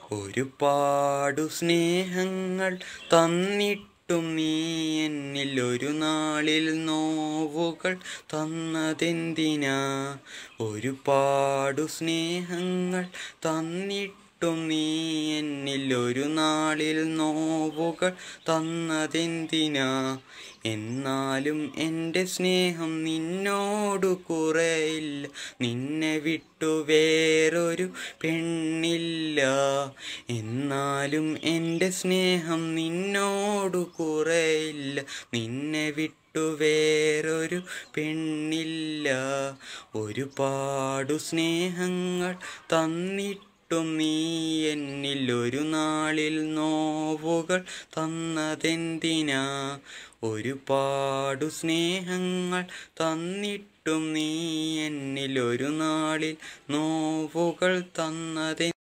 ഒരുപാടു സ്നേഹങ്ങൾ തന്നിട്ടും നീ എന്നിൽ ഒരു നാളിൽ നോവുകൾ തന്നതെന്തിനാ ഒരുപാടു സ്നേഹങ്ങൾ തന്നിട്ടും നീ എന്നിൽ ഒരു നാളിൽ നോവുകൾ തന്നതെന്തിനാ എന്നാലും എൻ്റെ സ്നേഹം നിന്നോടു കുറയില്ല നിന്നെ വിട്ടു വേറൊരു പെണ്ണില്ല എന്നാലും എൻ്റെ സ്നേഹം നിന്നോടു കുറയില്ല നിന്നെ വിട്ടു വേറൊരു പെണ്ണില്ല ഒരുപാടു സ്നേഹങ്ങൾ തന്നിട്ട് ും നീ എന്നിൽ ഒരു നാളിൽ നോവുകൾ തന്നതെന്തിനാ ഒരുപാടു സ്നേഹങ്ങൾ തന്നിട്ടും നീ എന്നിൽ ഒരു നാളിൽ നോവുകൾ തന്നതെ